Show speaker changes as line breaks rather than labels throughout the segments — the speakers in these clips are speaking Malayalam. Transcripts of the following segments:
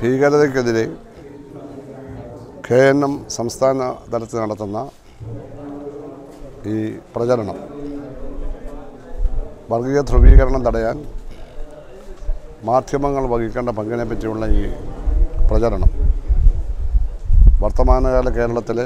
ഭീകരതയ്ക്കെതിരെ കെ എൻ എം സംസ്ഥാന തലത്തിൽ നടത്തുന്ന ഈ പ്രചരണം വർഗീയ ധ്രുവീകരണം തടയാൻ മാധ്യമങ്ങൾ വഹിക്കേണ്ട പങ്കിനെ പറ്റിയുള്ള ഈ പ്രചരണം വർത്തമാനകാല കേരളത്തിലെ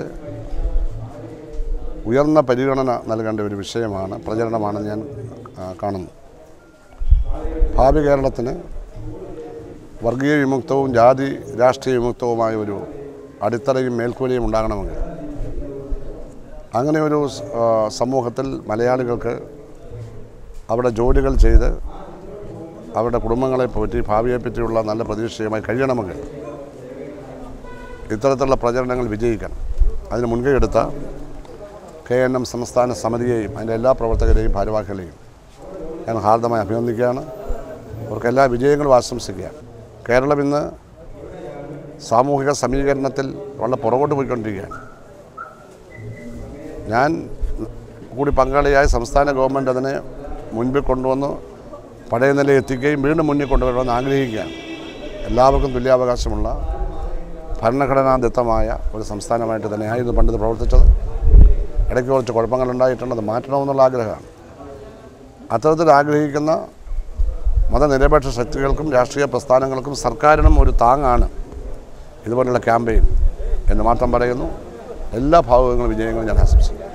ഉയർന്ന പരിഗണന നൽകേണ്ട ഒരു വിഷയമാണ് പ്രചരണമാണെന്ന് ഞാൻ ആ, കാണുന്നു ഭാവി കേരളത്തിന് വർഗീയ വിമുക്തവും ജാതി രാഷ്ട്രീയ വിമുക്തവുമായ ഒരു അടിത്തറയും മേൽക്കൂലയും ഉണ്ടാകണമെങ്കിൽ അങ്ങനെ ഒരു സ്- ആ, സമൂഹത്തിൽ മലയാളികൾക്ക് അവിടെ ജോലികൾ ചെയ്ത് അവരുടെ കുടുംബങ്ങളെ പറ്റി ഭാവിയെ പറ്റിയുള്ള നല്ല പ്രതീക്ഷയുമായി കഴിയണമെങ്കിൽ ഇത്തരത്തിലുള്ള പ്രചരണങ്ങൾ വിജയിക്കണം അതിന് മുൻകൈ എടുത്ത കെ എൻ എം സംസ്ഥാന സമിതിയെയും അതിൻ്റെ എല്ലാ പ്രവർത്തകരെയും ഭാരവാഹികളെയും ഞാൻ ഹാർദമായി അഭിനന്ദിക്കുകയാണ് അവർക്ക് എല്ലാ വിജയങ്ങളും ആശംസിക്കുകയാണ് കേരളം ഇന്ന് സാമൂഹിക സമീകരണത്തിൽ വളരെ പുറകോട്ട് പോയിക്കൊണ്ടിരിക്കുകയാണ് ഞാൻ കൂടി പങ്കാളിയായ സംസ്ഥാന ഗവൺമെൻറ് അതിനെ മുൻപിൽ കൊണ്ടുവന്ന് പഴയ നിലയിൽ എത്തിക്കുകയും വീണ്ടും മുന്നിൽ കൊണ്ടുവരണമെന്ന് ആഗ്രഹിക്കുകയാണ് എല്ലാവർക്കും തുല്യാവകാശമുള്ള ഭരണഘടനാദത്തമായ ഒരു സംസ്ഥാനമായിട്ട് തന്നെയായിരുന്നു പണ്ടിത് പ്രവർത്തിച്ചത് ഇടയ്ക്ക് കുറച്ച് കുഴപ്പങ്ങളുണ്ടായിട്ടുണ്ട് അത് മാറ്റണമെന്നുള്ള ആഗ്രഹമാണ് അത്തരത്തിൽ ആഗ്രഹിക്കുന്ന മതനിരപേക്ഷ ശക്തികൾക്കും രാഷ്ട്രീയ പ്രസ്ഥാനങ്ങൾക്കും സർക്കാരിനും ഒരു താങ്ങാണ് ഇതുപോലുള്ള ക്യാമ്പയിൻ എന്ന് മാത്രം പറയുന്നു എല്ലാ ഭാഗങ്ങളും വിജയങ്ങളും ഞാൻ ആശംസിക്കുന്നു